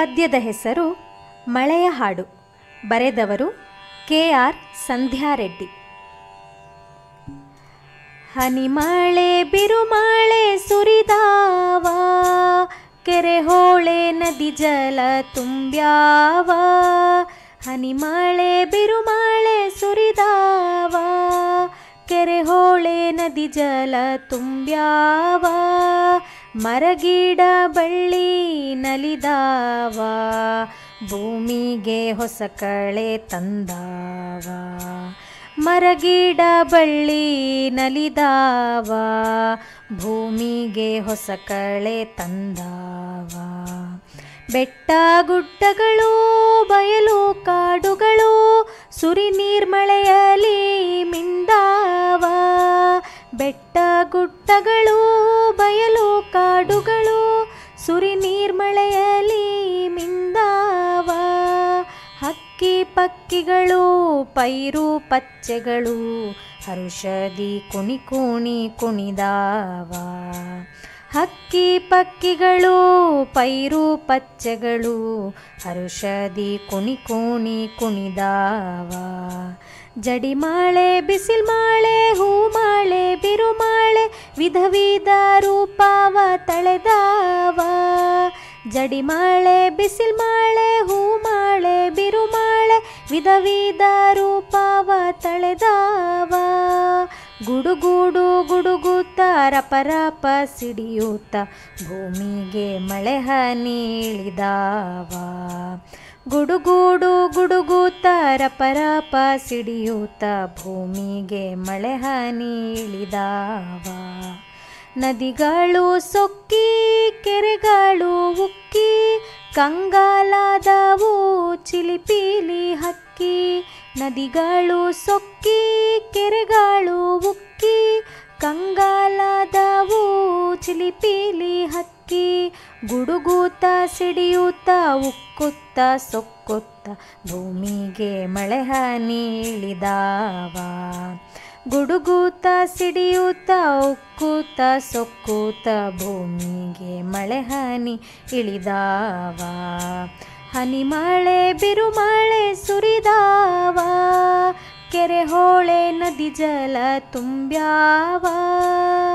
ಪದ್ಯದ ಹೆಸರು ಮಳೆಯ ಹಾಡು ಬರೆದವರು ಕೆ ಆರ್ ಸಂಧ್ಯಾರೆಡ್ಡಿ ಹನಿಮಳೆ ಬಿರುಮಳೆ ಸುರಿದಾವ ಕೆರೆ ಹೋಳೆ ನದಿ ಜಲ ತುಂಬ್ಯಾವ ಹನಿಮಳೆ ಬಿರುಮಳೆ ಸುರಿದಾವ ಕೆರೆ ಹೋಳೆ ನದಿ ಜಲ ತುಂಬ್ಯಾವ ಮರಗಿಡ ಬಳ್ಳಿ ನಲಿದಾವ ಭೂಮಿಗೆ ಹೊಸ ಕಳೆ ತಂದಾವ ಮರಗಿಡ ಬಳ್ಳಿ ನಲಿದಾವ ಭೂಮಿಗೆ ಹೊಸ ಕಳೆ ತಂದಾವ ಬೆಟ್ಟ ಗುಡ್ಡಗಳು ಬಯಲು ಕಾಡುಗಳು ಸುರಿ ನೀರ್ಮಳೆಯಲಿ ಮಿಂದಾವ ಬೆಟ್ಟ ಗುಡ್ಡಗಳು ಬಯಲು ಕಾಡುಗಳು ಸುರಿ ನೀರ್ಮಳೆಯಲಿ ಮಿಂದಾವ ಹಕ್ಕಿ ಪಕ್ಕಿಗಳು ಪೈರು ಪಚ್ಚೆಗಳು ಹರುಷದಿ ಕುಣಿ ಕುಣಿ ಕುಣಿದಾವ ಹಕ್ಕಿ ಪಕ್ಕಿಗಳು ಪೈರು ಪಚ್ಚೆಗಳು ಹರುಷದಿ ಕುಣಿ ಕುಣಿ ಕುಣಿದಾವ ಜಡಿಮಾಳೆ ಬಿಸಿಲ್ಮಾಳೆ ಹೂಮಾಳೆ ಬಿರುಮಾಳೆ ವಿಧ ವಿಧ ರೂಪವ ತಳೆದಾವ ಜಡಿಮಾಳೆ ಬಿಸಿಲ್ಮಾಳೆ ಹೂಮಾಳೆ ಬಿರುಮಾಳೆ ವಿಧ ವಿಧ ರೂಪವ ತಳೆದಾವ ಗುಡುಗುಡು ಗುಡುಗುತ್ತ ರಪರಪ ಸಿಡಿಯೂತ ಭೂಮಿಗೆ ಮಳೆ ಹನಿ ಇಳಿದಾವ ಗುಡುಗುಡು ಗುಡುಗುತ್ತ ರಪರಪ ಸಿಡಿಯೂತ ಭೂಮಿಗೆ ಮಳೆ ಹನಿ ಇಳಿದಾವ ನದಿಗಳು ಸೊಕ್ಕಿ ಕೆರೆಗಳು ಉಕ್ಕಿ ಕಂಗಾಲಾದವು ಚಿಲಿಪಿಲಿ ಹಕ್ಕಿ ನದಿಗಳು ಸೊಕ್ಕಿ ಕೆರೆಗಳು ಉಕ್ಕಿ ಕಂಗಾಲಾದವು ಚಿಲಿಪಿಲಿ ಹಕ್ಕಿ ಗುಡುಗೂತ ಸಿಡಿಯೂತ ಉಕ್ಕುತ್ತ ಸೊಕ್ಕುತ್ತ ಭೂಮಿಗೆ ಮಳೆ ಹನಿ ಇಳಿದಾವ ಗುಡುಗೂತ ಸಿಡಿಯೂತ ಉಕ್ಕೂತ ಸೊಕ್ಕೂತ ಭೂಮಿಗೆ ಮಳೆ ಹನಿ ಇಳಿದಾವ ಹನಿ ಮಳೆ ಬಿರುಮಳೆ ಸುರಿದಾವ ಕೆರೆ ಹೋಳೆ ನದಿ ಜಲ ತುಂಬ್ಯಾವ